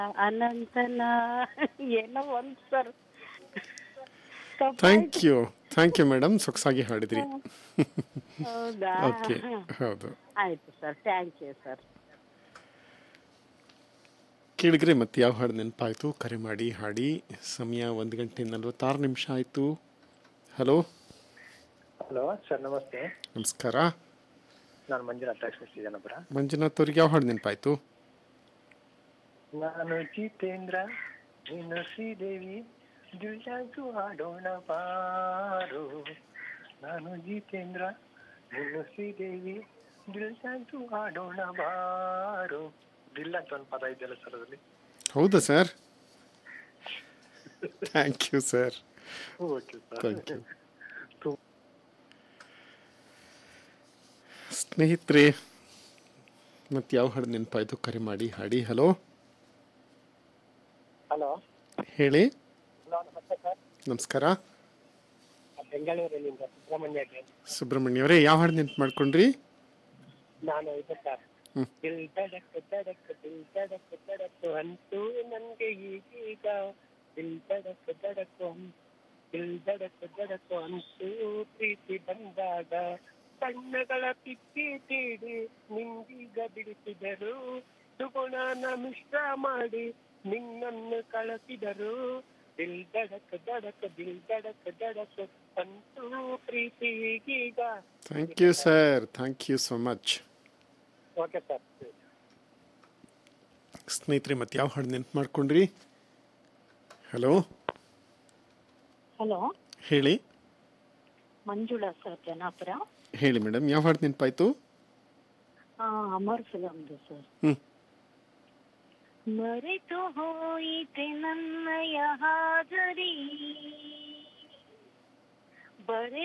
ಅನಂತನ ಏನೋ ಒಂದ್ sir thank you thank you madam ಸೊಗಸಾಗಿ ಹಾಡಿದ್ರಿ ಹೌದಾ ಓಕೆ ಹೌದು ಆಯ್ತು ಸರ್ ಥ್ಯಾಂಕ್ ಯು ಸರ್ ಕೇಳಿದ್ರೆ ಮತ್ತೆ ಯಾವ ಹಾಡು ನೆನಪಾಯಿತು ಕರೆ ಮಾಡಿ ಹಾಡಿ ಸಮಯ ಒಂದು ಗಂಟೆ ನಲವತ್ತಾರು ನಿಮಿಷ ಆಯಿತು ಹಲೋ ಹಲೋ ಸರ್ ನಮಸ್ತೆ ನಮಸ್ಕಾರ ನಾನು ಮಂಜುನಾಥ್ ಲಕ್ಷ್ಮೀ ಜನಪುರ ಮಂಜುನಾಥ್ ಅವ್ರಿಗೆ ಯಾವ ಹಾಡು ನೆನಪಾಯಿತು ನಾನು ಜಿತೇಂದ್ರ ನೀನು ಶ್ರೀದೇವಿ ದುಳ್ಯಾಜು ಆಡೋಣ ಬಾರು ನಾನು ಜಿತೇಂದ್ರ ನೀನು ಶ್ರೀದೇವಿ ದುಳ್ಯಾಜು ಆಡೋಣ ಬಾರು ದಿಲ್ ಅಂತ ಒಂದು ಪದ ಇದೆಯಲ್ಲ ಸರ್ ಅದರಲ್ಲಿ ಹೌದಾ sir thank you sir okay sir thank you ಸ್ನೇಹಿತರೆ ಮತ್ತೆ ಯಾವ ಹಾಡು ನೆನಪಾಯಿತು ಕರೆ ಮಾಡಿ ಹಾಡಿ ಹಲೋ ಹಲೋ ಹೇಳಿ ಹಲೋ ನಮಸ್ತೆ ಸರ್ ನಮಸ್ಕಾರ ಬೆಂಗಳೂರಿನಿಂದ ಸುಬ್ರಹ್ಮಣ್ಯ ಸುಬ್ರಹ್ಮಣ್ಯ ಅವರೇ ಯಾವ ಹಾಡು ನೆನ್ಪು ಮಾಡ್ಕೊಂಡ್ರಿ ನಾನು ಇದು ಸರ್ ಹ್ಮ್. ದಿಲ್ ತಡಕ್ ತಡಕ್ ದಿಲ್ ತಡಕ್ ತಡಕ್ ಅಂತೂ ನನ್ಗೆ ಈಗೀಗ ದಿಲ್ ತಡಕ್ ತಡಕ್ ಅಂ- ದಿಲ್ ತಡಕ್ ತಡಕ್ ಅಂತೂ ಪ್ರೀತಿ ಬಂದಾಗ ಬಣ್ಣಗಳ ಪಿಕ್ಕಿ ತೀಡಿ ನಿಂಗೀಗ ಬಿಡಿಸಿದರು ಸುಗುಣನ ಮಿಶ್ರ ಮಾಡಿ ನಿನ್ನನ್ನು ಕಳಿಸಿದರು ದಿಲ್ ದಡಕ್ ದಡಕ್ ದಿಲ್ ದಡಕ್ ದಡಕ್ ಅಂತೂ ಪ್ರೀತಿ ಈಗೀಗ thank you sir thank you so much okay sir ಸ್ನೇಹಿತರೆ ಮತ್ತೆ ಯಾವ ಹಾಡು ನೆನ್ಪು ಮಾಡ್ಕೊಂಡ್ರಿ ಹಲೋ ಹಲೋ ಹೇಳಿ ಮಂಜುಳಾ ಸರ್ ಜನಾಪುರ ಹೇಳಿ ಮೇಡಮ್ ಯಾವ ಹಾಡು ನೆನಪಾಯಿತು ಆ, ಅಮರ್ ಫಿಲಮ್ದು ಸರ್ ಹ್ಞೂ ಮರೆತು ಹೋಯಿತೆ ನನ್ನಯ ಹಾಜರಿ